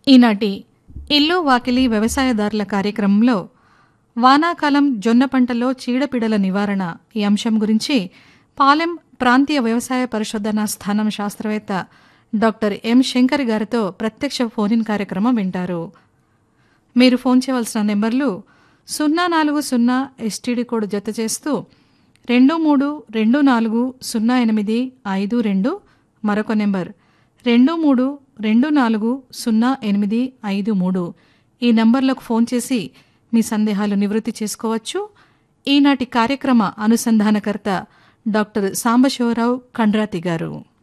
ఈనాటి ఇల్లు వాకిలి వ్యవసాయదారుల కార్యక్రమంలో వానాకాలం జొన్న పంటలో చీడపీడల నివారణ ఈ అంశం గురించి పాలెం ప్రాంతీయ వ్యవసాయ పరిశోధనా స్థానం శాస్త్రవేత్త డాక్టర్ ఎం శంకర్ గారితో ప్రత్యక్ష ఫోన్ కార్యక్రమం వింటారు మీరు ఫోన్ చేయవలసిన నెంబర్లు సున్నా నాలుగు సున్నా ఎస్టీడీ కోడ్ జత చేస్తూ రెండు మూడు రెండు నాలుగు సున్నా ఎనిమిది ఐదు రెండు మరొక నెంబర్ రెండు మూడు రెండు నాలుగు సున్నా ఎనిమిది ఐదు మూడు ఈ నంబర్లకు ఫోన్ చేసి మీ సందేహాలు నివృత్తి చేసుకోవచ్చు ఈనాటి కార్యక్రమ అనుసంధానకర్త డాక్టర్ సాంబశివరావు కండ్రాతి గారు